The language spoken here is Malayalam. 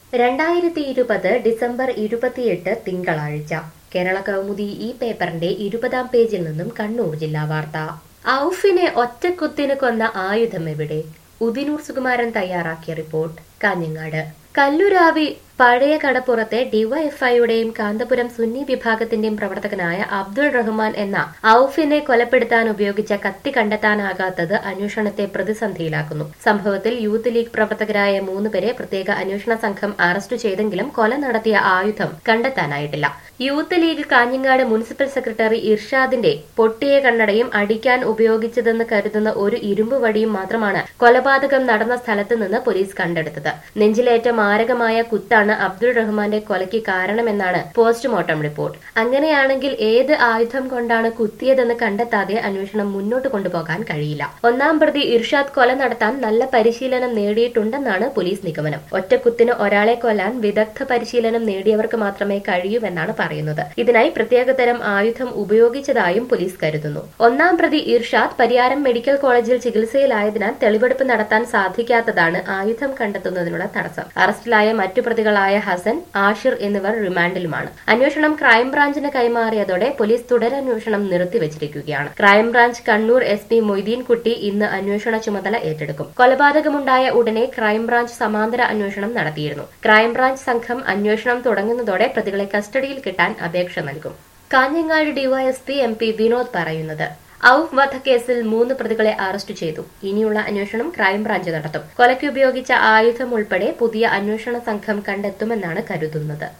രണ്ടായിരത്തി ഇരുപത് ഡിസംബർ ഇരുപത്തിയെട്ട് തിങ്കളാഴ്ച കേരള കൗമുദി ഈ പേപ്പറിന്റെ ഇരുപതാം പേജിൽ നിന്നും കണ്ണൂർ ജില്ലാ വാർത്ത ഔഫിനെ ഒറ്റക്കുത്തിന് കൊന്ന ആയുധം എവിടെ ഉദിനൂർ സുകുമാരൻ തയ്യാറാക്കിയ റിപ്പോർട്ട് കാഞ്ഞങ്ങാട് കല്ലുരാവി പഴയ കടപ്പുറത്തെ ഡിവൈഎഫ്ഐയുടെയും കാന്തപുരം സുന്നി വിഭാഗത്തിന്റെയും പ്രവർത്തകനായ അബ്ദുൾ റഹ്മാൻ എന്ന ഔഫിനെ കൊലപ്പെടുത്താൻ ഉപയോഗിച്ച കത്തി കണ്ടെത്താനാകാത്തത് അന്വേഷണത്തെ പ്രതിസന്ധിയിലാക്കുന്നു സംഭവത്തിൽ യൂത്ത് ലീഗ് പ്രവർത്തകരായ മൂന്നുപേരെ പ്രത്യേക അന്വേഷണ സംഘം അറസ്റ്റ് ചെയ്തെങ്കിലും കൊല നടത്തിയ ആയുധം കണ്ടെത്താനായിട്ടില്ല youth league Kanhangad municipal secretary ഇർഷാദിന്റെ പൊട്ടിയ കണ്ണടയും അടിക്കാൻ ഉപയോഗിച്ചതെന്ന് കരുതുന്ന ഒരു ഇരുമ്പ് വടിയും മാത്രമാണ് കൊലപാതകം നടന്ന സ്ഥലത്ത് നിന്ന് പോലീസ് കണ്ടെടുത്തത് നെഞ്ചിലേറ്റ മാരകമായ കുത്താണ് അബ്ദുൾ റഹ്മാന്റെ കൊലയ്ക്ക് കാരണമെന്നാണ് പോസ്റ്റ്മോർട്ടം റിപ്പോർട്ട് അങ്ങനെയാണെങ്കിൽ ഏത് ആയുധം കൊണ്ടാണ് കുത്തിയതെന്ന് കണ്ടെത്താതെ അന്വേഷണം മുന്നോട്ട് കൊണ്ടുപോകാൻ കഴിയില്ല ഒന്നാം പ്രതി ഇർഷാദ് കൊല നടത്താൻ നല്ല പരിശീലനം നേടിയിട്ടുണ്ടെന്നാണ് പോലീസ് നിഗമനം ഒറ്റക്കുത്തിന് ഒരാളെ കൊല്ലാൻ വിദഗ്ധ പരിശീലനം നേടിയവർക്ക് മാത്രമേ കഴിയൂവെന്നാണ് പറയുന്നത് ഇതിനായി പ്രത്യേകതരം ആയുധം ഉപയോഗിച്ചതായും പോലീസ് കരുതുന്നു ഒന്നാം പ്രതി ഇർഷാദ് പരിയാരം മെഡിക്കൽ കോളേജിൽ ചികിത്സയിലായതിനാൽ തെളിവെടുപ്പ് നടത്താൻ സാധിക്കാത്തതാണ് ആയുധം കണ്ടെത്തുന്നതിനുള്ള തടസ്സം അറസ്റ്റിലായ മറ്റു പ്രതികളായ ഹസൻ ആഷിർ എന്നിവർ റിമാൻഡിലുമാണ് അന്വേഷണം ക്രൈംബ്രാഞ്ചിന് കൈമാറിയതോടെ പോലീസ് തുടരന്വേഷണം നിർത്തിവച്ചിരിക്കുകയാണ് crime branch Kannur S P Moideen Kutty ഇന്ന് അന്വേഷണ ചുമതല ഏറ്റെടുക്കും കൊലപാതകമുണ്ടായ ഉടനെ ക്രൈംബ്രാഞ്ച് സമാന്തര അന്വേഷണം നടത്തിയിരുന്നു ക്രൈംബ്രാഞ്ച് സംഘം അന്വേഷണം തുടങ്ങുന്നതോടെ പ്രതികളെ കസ്റ്റഡിയിൽ കിട്ടാൻ അപേക്ഷ നൽകും Kanhangad DYSP M P Vinod പറയുന്നത് ഔഫ് വധക്കേസിൽ മൂന്ന് പ്രതികളെ അറസ്റ്റ് ചെയ്തു ഇനിയുള്ള അന്വേഷണം ക്രൈംബ്രാഞ്ച് നടത്തും കൊലയ്ക്ക് ഉപയോഗിച്ച ആയുധം ഉൾപ്പെടെ പുതിയ അന്വേഷണ സംഘം കണ്ടെത്തുമെന്നാണ് കരുതുന്നത്